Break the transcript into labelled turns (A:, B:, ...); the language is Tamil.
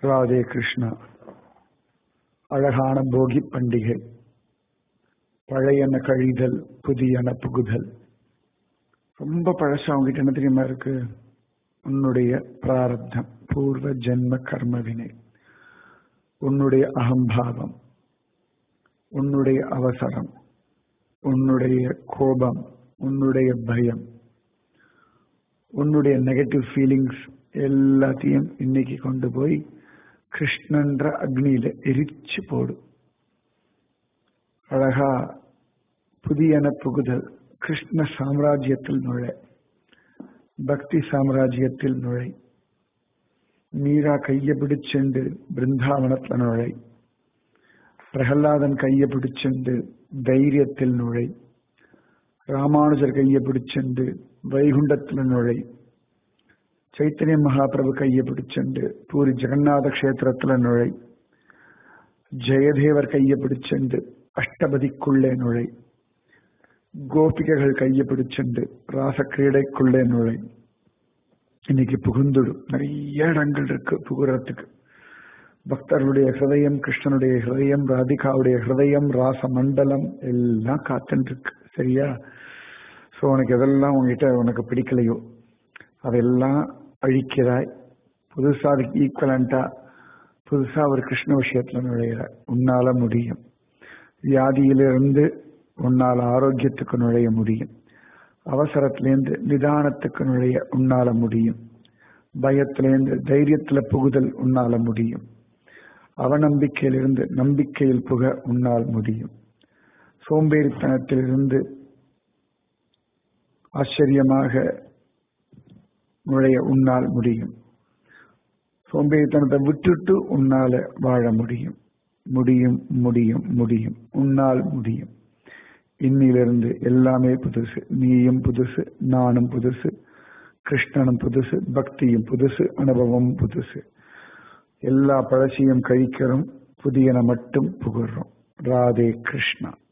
A: ராதே கிருஷ்ணா அழகான போகி பண்டிகை பழையன கழிதல் புதியன புகுதல் ரொம்ப பழசு அவங்ககிட்ட என்ன தெரியுமா இருக்கு உன்னுடைய பிராரப்தம் பூர்வ ஜென்ம கர்ம வினை உன்னுடைய அகம்பாவம் உன்னுடைய அவசரம் உன்னுடைய கோபம் உன்னுடைய பயம் உன்னுடைய நெகட்டிவ் ஃபீலிங்ஸ் எல்லாத்தையும் இன்னைக்கு கொண்டு போய் கிருஷ்ணன்ற அக்னியில எரிச்சு போடு அழகா புதியன புகுதல் கிருஷ்ண சாம்ராஜ்யத்தில் நுழை பக்தி சாம்ராஜ்யத்தில் நுழை மீரா கையை பிடிச்சுண்டு பிருந்தாவனத்தில் நுழை பிரகலாதன் கையை பிடிச்சுண்டு தைரியத்தில் நுழை ராமானுஜர் கையை பிடிச்சுண்டு வைகுண்டத்தில் நுழை சைத்தன்ய மகாபிரபு கையை பிடிச்சுண்டு பூரி ஜெகநாத கஷேத்திரத்துல நுழை ஜெயதேவர் கையை பிடிச்சுண்டு அஷ்டபதிக்குள்ளே நுழை கோபிகைகள் கையை பிடிச்சுண்டு ராசக்கிரீடைக்குள்ளே நுழை இன்னைக்கு புகுந்துடும் நிறைய இடங்கள் இருக்கு புகுறதுக்கு பக்தர்களுடைய ஹிருதயம் கிருஷ்ணனுடைய ஹிருதயம் ராதிகாவுடைய ஹிருதயம் ராச மண்டலம் எல்லாம் காத்துட்டு இருக்கு சரியா ஸோ உனக்கு எதெல்லாம் உங்ககிட்ட உனக்கு பிடிக்கலையோ அதெல்லாம் அழிக்கிறாய் புதுசா அதுக்கு ஈக்குவலண்டா புதுசா ஒரு கிருஷ்ண விஷயத்துல நுழையிறாய் உன்னால முடியும் வியாதியிலிருந்து உன்னால ஆரோக்கியத்துக்கு நுழைய முடியும் அவசரத்திலேருந்து நிதானத்துக்கு நுழைய உன்னால முடியும் பயத்திலேருந்து தைரியத்துல புகுதல் உன்னால முடியும் அவநம்பிக்கையிலிருந்து நம்பிக்கையில் புக உன்னால் முடியும் சோம்பேறித்தனத்திலிருந்து ஆச்சரியமாக நுழைய உன்னால் முடியும் சோம்பேறித்தனத்தை விட்டுட்டு உன்னால வாழ முடியும் முடியும் முடியும் முடியும் உன்னால் முடியும் இன்னிலிருந்து எல்லாமே புதுசு நீயும் புதுசு நானும் புதுசு கிருஷ்ணனும் புதுசு பக்தியும் புதுசு அனுபவம் புதுசு எல்லா பழசையும் கழிக்கிறோம் புதியன மட்டும் புகழ்றோம் ராதே கிருஷ்ணா